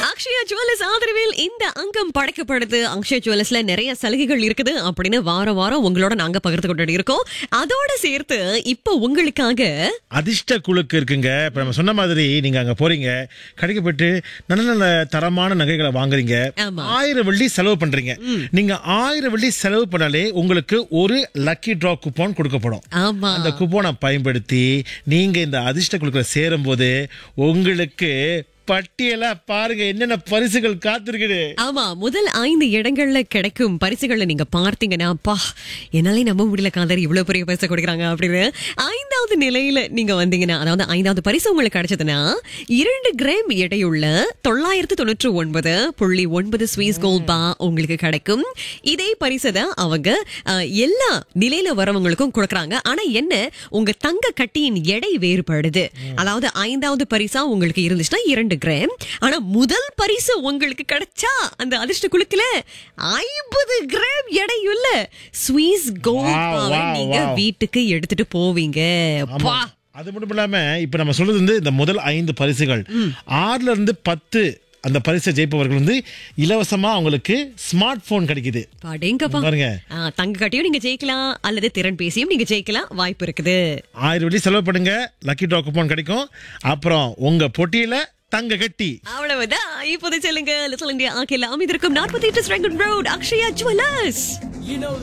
Akshaya jewellers ஆதரவில் இந்த அங்கம் படைக்கப்படுது அக்ஷயா ஜுவல்லர்ஸ்ல நிறைய சலுகைகள் இருக்குது அப்படின்னு வாரம் வாரம் உங்களோட நாங்க பகிர்ந்து கொண்டு இருக்கோம் அதோட சேர்த்து இப்போ உங்களுக்காக அதிர்ஷ்ட குழுக்கு இருக்குங்க இப்ப நம்ம சொன்ன மாதிரி நீங்க அங்க போறீங்க கடைக்கு போயிட்டு நல்ல நல்ல தரமான நகைகளை வாங்குறீங்க ஆமா. ஆயிரம் வெள்ளி செலவு பண்றீங்க நீங்க ஆயிரம் வெள்ளி செலவு பண்ணாலே உங்களுக்கு ஒரு லக்கி டிரா கூப்பன் கொடுக்கப்படும் ஆமா அந்த கூப்பனை பயன்படுத்தி நீங்க இந்த அதிர்ஷ்ட குழுக்களை சேரும் போது உங்களுக்கு பட்டியலா பாருங்க என்னென்ன பரிசுகள் காத்திருக்குது ஆமா முதல் ஐந்து இடங்கள்ல கிடைக்கும் பரிசுகளை நீங்க பார்த்தீங்கன்னா அப்பா என்னாலே நம்ப முடியல காதர் இவ்வளவு பெரிய பரிசு கொடுக்குறாங்க அப்படின்னு ஐந்தாவது நிலையில நீங்க வந்தீங்கன்னா அதாவது ஐந்தாவது பரிசு உங்களுக்கு கிடைச்சதுன்னா இரண்டு கிராம் எடையுள்ள தொள்ளாயிரத்து தொண்ணூற்று ஒன்பது புள்ளி ஒன்பது ஸ்வீஸ் கோல்ட் பா உங்களுக்கு கிடைக்கும் இதே பரிசை தான் அவங்க அஹ், எல்லா நிலையில வரவங்களுக்கும் கொடுக்கறாங்க ஆனா என்ன உங்க தங்க கட்டியின் எடை வேறுபடுது அதாவது ஐந்தாவது பரிசா உங்களுக்கு இருந்துச்சுன்னா இரண்டு கிராம் ஆனா முதல் பரிசு உங்களுக்கு கிடைச்சா அந்த அதிர்ஷ்ட குழுக்குல ஐம்பது கிராம் எடையுள்ள ஸ்வீஸ் கோல்ட் Wow, பாவை wow, நீங்க wow. வீட்டுக்கு எடுத்துட்டு போவீங்க பா அது மட்டும் இல்லாம இப்ப நம்ம சொல்றது வந்து இந்த முதல் ஐந்து பரிசுகள் ஆறுல இருந்து பத்து அந்த பரிசை ஜெயிப்பவர்கள் வந்து இலவசமா அவங்களுக்கு ஸ்மார்ட் போன் கிடைக்குது பாடேங்கப்பா பாருங்க ஆ, தங்க கட்டியும் நீங்க ஜெயிக்கலாம் அல்லது திறன் பேசியும் நீங்க ஜெயிக்கலாம் வாய்ப்பு இருக்குது ஆயிரம் வெள்ளி செலவு பண்ணுங்க லக்கி ட்ரா கூப்பன் கிடைக்கும் அப்புறம் உங்க பொட்டியில தங்க கட்டி அவ்வளவுதான் இப்போது சொல்லுங்க லிட்டில் இந்தியா ஆக்கில அமைந்திருக்கும் நாற்பத்தி எட்டு road Akshaya jewellers You know